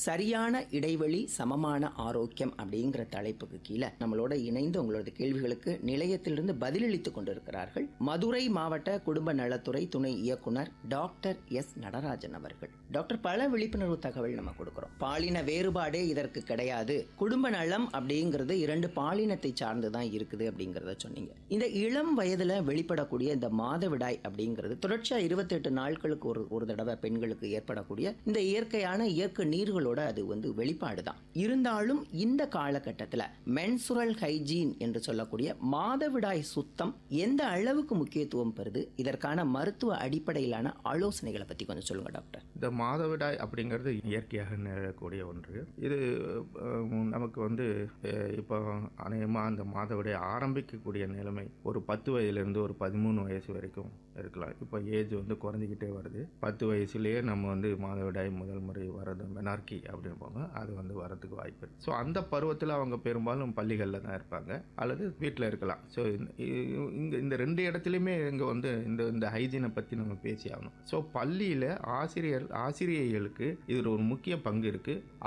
சரியான இடைவெளி சமமான ஆரோக்கியம் அப்படிங்கிற தலைப்புக்கு கீழே நம்மளோட இணைந்து உங்களோட கேள்விகளுக்கு நிலையத்திலிருந்து பதிலளித்துக் கொண்டிருக்கிறார்கள் மதுரை மாவட்ட குடும்ப நலத்துறை துணை இயக்குனர் டாக்டர் எஸ் நடராஜன் அவர்கள் டாக்டர் பல விழிப்புணர்வு தகவல் நம்ம கொடுக்கிறோம் பாலின வேறுபாடே இதற்கு கிடையாது குடும்ப நலம் அப்படிங்கிறது இரண்டு பாலினத்தை சார்ந்து தான் இருக்குது அப்படிங்கிறத சொன்னீங்க இந்த இளம் வயதுல வெளிப்படக்கூடிய இந்த மாதவிடாய் அப்படிங்கிறது தொடர்ச்சியா இருபத்தெட்டு நாட்களுக்கு ஒரு ஒரு தடவை பெண்களுக்கு ஏற்படக்கூடிய இந்த இயற்கையான இயற்கை நீர்களோட அது வந்து வெளிப்பாடு தான் இருந்தாலும் இந்த காலகட்டத்தில் மென்சுரல் ஹைஜீன் என்று சொல்லக்கூடிய மாதவிடாய் சுத்தம் எந்த அளவுக்கு முக்கியத்துவம் பெறுது இதற்கான மருத்துவ அடிப்படையிலான ஆலோசனைகளை பத்தி கொஞ்சம் சொல்லுங்க டாக்டர் இந்த மாதவிடாய் அப்படிங்கிறது இயற்கையாக நிகழக்கூடிய ஒன்று இது அஹ், நமக்கு வந்து அஹ், இப்போ அநேகமாக அந்த மாதவிடாய் ஆரம்பிக்கக்கூடிய நிலைமை ஒரு பத்து வயதுலேருந்து ஒரு பதிமூணு வயசு வரைக்கும் இருக்கலாம் இப்போ ஏஜ் வந்து குறைஞ்சிக்கிட்டே வருது பத்து வயசுலேயே நம்ம வந்து மாதவிடாய் முதல் முறை வர்றது மெனார்கி அப்படின்பாங்க அது வந்து வரதுக்கு வாய்ப்பு இருக்கு ஸோ அந்த பருவத்தில் அவங்க பெரும்பாலும் பள்ளிகளில் தான் இருப்பாங்க அல்லது வீட்டில் இருக்கலாம் ஸோ இங்கே இந்த ரெண்டு இடத்துலையுமே இங்கே வந்து இந்த இந்த ஹைஜீனை பற்றி நம்ம பேசி ஆகணும் ஸோ பள்ளியில் ஆசிரியர் ஆசிரியர்களுக்கு இதில் ஒரு முக்கிய பங்கு இருக்குது